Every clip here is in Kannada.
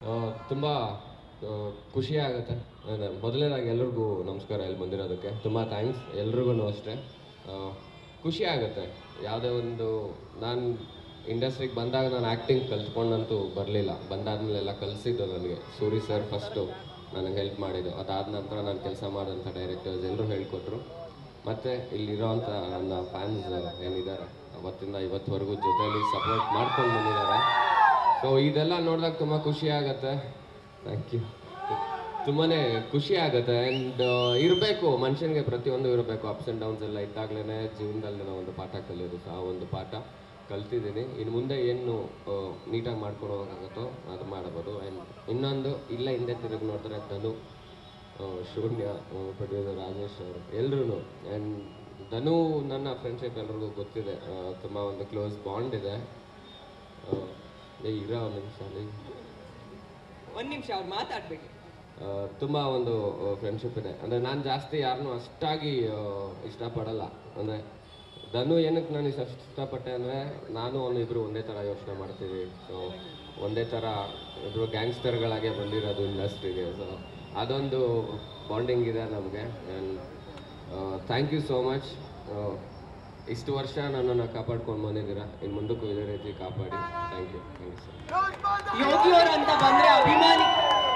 ತುಂಬ ಖುಷಿ ಆಗುತ್ತೆ ಅಂದ್ರೆ ಮೊದಲನೇದಾಗಿ ಎಲ್ರಿಗೂ ನಮಸ್ಕಾರ ಇಲ್ಲಿ ಬಂದಿರೋದಕ್ಕೆ ತುಂಬ ಥ್ಯಾಂಕ್ಸ್ ಎಲ್ರಿಗೂ ಅಷ್ಟೇ ಆ, ಖುಷಿ ಆಗುತ್ತೆ ಯಾವುದೇ ಒಂದು ನಾನು ಇಂಡಸ್ಟ್ರಿಗೆ ಬಂದಾಗ ನಾನು ಆ್ಯಕ್ಟಿಂಗ್ ಕಲ್ತ್ಕೊಂಡಂತೂ ಬರಲಿಲ್ಲ ಬಂದಾದ್ಮೇಲೆಲ್ಲ ಕಲಿಸಿದ್ದು ನನಗೆ ಸೂರಿ ಸರ್ ಫಸ್ಟು ನನಗೆ ಹೆಲ್ಪ್ ಮಾಡಿದ್ದು ಅದಾದ ನಂತರ ನಾನು ಕೆಲಸ ಮಾಡಿದಂಥ ಡೈರೆಕ್ಟರ್ಸ್ ಎಲ್ಲರೂ ಹೇಳ್ಕೊಟ್ರು ಮತ್ತು ಇಲ್ಲಿರೋವಂಥ ನನ್ನ ಫ್ಯಾನ್ಸ್ ಏನಿದ್ದಾರೆ ಅವತ್ತಿಂದ ಇವತ್ತುವರೆಗೂ ಜೊತೆಯಲ್ಲಿ ಸಪೋರ್ಟ್ ಮಾಡ್ಕೊಂಡು ಬಂದಿದ್ದಾರೆ ಸೊ ಇದೆಲ್ಲ ನೋಡಿದಾಗ ತುಂಬ ಖುಷಿ ಆಗುತ್ತೆ ಥ್ಯಾಂಕ್ ಯು ತುಂಬಾ ಖುಷಿ ಆಗುತ್ತೆ ಆ್ಯಂಡ್ ಇರಬೇಕು ಮನುಷ್ಯನಿಗೆ ಪ್ರತಿಯೊಂದು ಇರಬೇಕು ಅಪ್ಸ್ ಆ್ಯಂಡ್ ಡೌನ್ಸ್ ಎಲ್ಲ ಇದ್ದಾಗಲೇ ಜೀವನದಲ್ಲಿ ನಾವು ಒಂದು ಪಾಠ ಕಲಿಯೋದು ಸೊ ಆ ಒಂದು ಪಾಠ ಕಲ್ತಿದ್ದೀನಿ ಇನ್ನು ಮುಂದೆ ಏನು ನೀಟಾಗಿ ಮಾಡ್ಕೊಂಡು ಹೋಗೋಕ್ಕಾಗುತ್ತೋ ಅದು ಮಾಡ್ಬೋದು ಆ್ಯಂಡ್ ಇನ್ನೊಂದು ಇಲ್ಲ ಹಿಂದೆ ತಿರುಗಿ ನೋಡಿದ್ರೆ ಧನು ಆ, ಶೂನ್ಯ ಪ್ರೊಡ್ಯೂಸರ್ ರಾಜೇಶ್ ಅವರು ಎಲ್ರೂ ಆ್ಯಂಡ್ ಧನು ನನ್ನ ಫ್ರೆಂಡ್ಶಿಪ್ ಎಲ್ರಿಗೂ ಗೊತ್ತಿದೆ ತುಂಬ ಒಂದು ಕ್ಲೋಸ್ ಬಾಂಡ್ ಇದೆ ಆ, ಏ ಇರೋ ಒಂದು ನಿಮಿಷ ಅಲ್ಲಿ ಒಂದ್ ನಿಮಿಷ ಅವ್ರು ಮಾತಾಡ್ಬೇಡಿ ಆ, ತುಂಬ ಒಂದು ಫ್ರೆಂಡ್ಶಿಪ್ ಇದೆ ಅಂದರೆ ನಾನು ಜಾಸ್ತಿ ಯಾರನ್ನೂ ಅಷ್ಟಾಗಿ ಆ, ಇಷ್ಟಪಡಲ್ಲ ಅಂದರೆ ಧನು ಏನಕ್ಕೆ ನಾನು ಇಷ್ಟ ಇಷ್ಟಪಟ್ಟೆ ಅಂದರೆ ನಾನು ಅವನು ಇಬ್ಬರು ಒಂದೇ ಥರ ಯೋಚನೆ ಮಾಡ್ತೀವಿ ಸೊ ಒಂದೇ ಥರ ಇಬ್ಬರು ಗ್ಯಾಂಗ್ಸ್ಟರ್ಗಳಾಗೆ ಬಂದಿರೋದು ಇಂಡಸ್ಟ್ರಿಗೆ ಸೊ ಅದೊಂದು ಬಾಂಡಿಂಗ್ ಇದೆ ನಮಗೆ and thank you so much ಇಷ್ಟು ವರ್ಷ ನನ್ನನ್ನು ಕಾಪಾಡ್ಕೊಂಡು ಬಂದಿದ್ದೀರಾ ಇನ್ನು ಮುಂದಕ್ಕೂ ಇದೇ ರೀತಿ ಕಾಪಾಡಿ thank you thank you sir ಯೋಗಿಯವರು ಅಂತ ಬಂದ್ರೆ ಅಭಿಮಾನಿ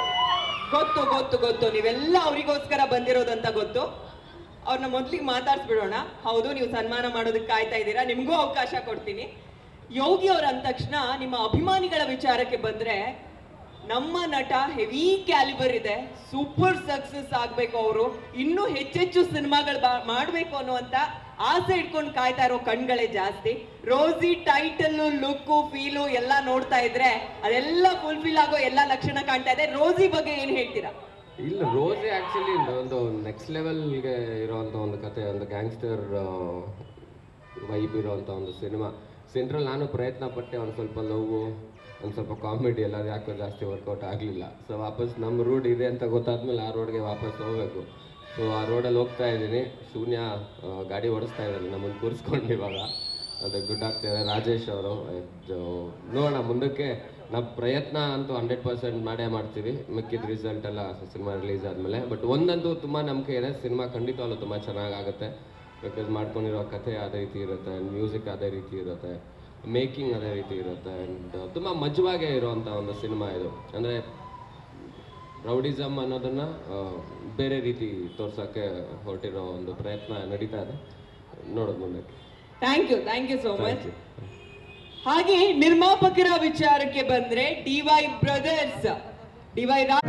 ಗೊತ್ತು ಗೊತ್ತು ಗೊತ್ತು ನೀವೆಲ್ಲ ಅವರಿಗೋಸ್ಕರ ಬಂದಿರೋದಂತ ಗೊತ್ತು ಅವ್ರನ್ನ ಮೊದ್ಲಿಗೆ ಮಾತಾಡ್ಸ್ಬಿಡೋಣ ಹೌದು ನೀವು ಸನ್ಮಾನ ಮಾಡೋದಕ್ಕೆ ಕಾಯ್ತಾ ಇದ್ದೀರಾ ನಿಮಗೂ ಅವಕಾಶ ಕೊಡ್ತೀನಿ ಯೋಗಿ ಅವ್ರ ಅಂದ ತಕ್ಷಣ ನಿಮ್ಮ ಅಭಿಮಾನಿಗಳ ವಿಚಾರಕ್ಕೆ ಬಂದ್ರೆ ನಮ್ಮ ನಟ ಹೆವಿ ಕ್ಯಾಲಿಬರ್ ಇದೆ ಸೂಪರ್ ಸಕ್ಸಸ್ ಆಗ್ಬೇಕು ಅವರು ಇನ್ನೂ ಹೆಚ್ಚೆಚ್ಚು ಸಿನಿಮಾಗಳು ಮಾಡಬೇಕು ಅನ್ನುವಂತ ಆಸೆ ಇಟ್ಕೊಂಡು ಕಾಯ್ತಾ ಇರೋ ಕಣ್ಗಳೇ ಜಾಸ್ತಿ ರೋಸಿ ಟೈಟಲ್ ಲುಕ್ಕು ಫೀಲು ಎಲ್ಲ ನೋಡ್ತಾ ಇದ್ರೆ ಅದೆಲ್ಲ ಫುಲ್ಫಿಲ್ ಆಗೋ ಎಲ್ಲ ಲಕ್ಷಣ ಕಾಣ್ತಾ ಇದೆ ರೋಸಿ ಬಗ್ಗೆ ಏನ್ ಹೇಳ್ತೀರಾ ಇಲ್ಲ ರೋಸೆ ಆ್ಯಕ್ಚುಲಿ ಒಂದು ನೆಕ್ಸ್ಟ್ ಲೆವೆಲ್ಗೆ ಇರೋವಂಥ ಒಂದು ಕತೆ ಒಂದು ಗ್ಯಾಂಗ್ಸ್ಟರ್ ವೈಬ್ ಇರೋವಂಥ ಒಂದು ಸಿನಿಮಾ ಸೆಂಟ್ರಲ್ ನಾನು ಪ್ರಯತ್ನ ಪಟ್ಟೆ ಒಂದು ಸ್ವಲ್ಪ ಲವ್ವು ಒಂದು ಸ್ವಲ್ಪ ಕಾಮಿಡಿ ಎಲ್ಲ ಅದು ಯಾಕೋ ಜಾಸ್ತಿ ವರ್ಕೌಟ್ ಆಗಲಿಲ್ಲ ಸೊ ವಾಪಸ್ ನಮ್ಮ ರೂಟ್ ಇದೆ ಅಂತ ಗೊತ್ತಾದ್ಮೇಲೆ ಆ ರೋಡ್ಗೆ ವಾಪಸ್ ಹೋಗಬೇಕು ಸೊ ಆ ರೋಡಲ್ಲಿ ಹೋಗ್ತಾ ಇದ್ದೀನಿ ಶೂನ್ಯ ಆ, ಗಾಡಿ ಓಡಿಸ್ತಾ ಇದ್ದಾರೆ ನಮ್ಮನ್ನು ಕೂರಿಸ್ಕೊಂಡು ಇವಾಗ ಅದು ಗುಡ್ ಆಗ್ತಿದೆ ರಾಜೇಶ್ ಅವರು ಇದು ನೋಡೋಣ ಮುಂದಕ್ಕೆ ನಾವು ಪ್ರಯತ್ನ ಅಂತೂ ಹಂಡ್ರೆಡ್ ಪರ್ಸೆಂಟ್ ಮಾಡೇ ಮಾಡ್ತೀವಿ ಮಿಕ್ಕಿದ ರಿಸಲ್ಟ್ ಎಲ್ಲ ಸಿನಿಮಾ ರಿಲೀಸ್ ಆದಮೇಲೆ ಬಟ್ ಒಂದಂತೂ ತುಂಬ ನಂಬಿಕೆ ಇದೆ ಸಿನಿಮಾ ಖಂಡಿತವಾಗ್ಲೂ ತುಂಬ ಚೆನ್ನಾಗಾಗುತ್ತೆ ಬಿಕಾಸ್ ಮಾಡ್ಕೊಂಡಿರೋ ಕಥೆ ಅದೇ ರೀತಿ ಇರುತ್ತೆ ಮ್ಯೂಸಿಕ್ ಅದೇ ರೀತಿ ಇರುತ್ತೆ ಮೇಕಿಂಗ್ ಅದೇ ರೀತಿ ಇರುತ್ತೆ ಆ್ಯಂಡ್ ತುಂಬ ಮಜವಾಗೇ ಇರುವಂಥ ಒಂದು ಸಿನಿಮಾ ಇದು ಅಂದರೆ ರೌಡಿಸಮ್ ಅನ್ನೋದನ್ನು ಬೇರೆ ರೀತಿ ತೋರ್ಸೋಕ್ಕೆ ಹೊರಟಿರೋ ಒಂದು ಪ್ರಯತ್ನ ನಡೀತಾ ಇದೆ ನೋಡೋದು ಮುಂದಕ್ಕೆ thank you thank you so much thank you ಹಾಗೆ ನಿರ್ಮಾಪಕರ ವಿಚಾರಕ್ಕೆ ಬಂದ್ರೆ D Y brothers D Y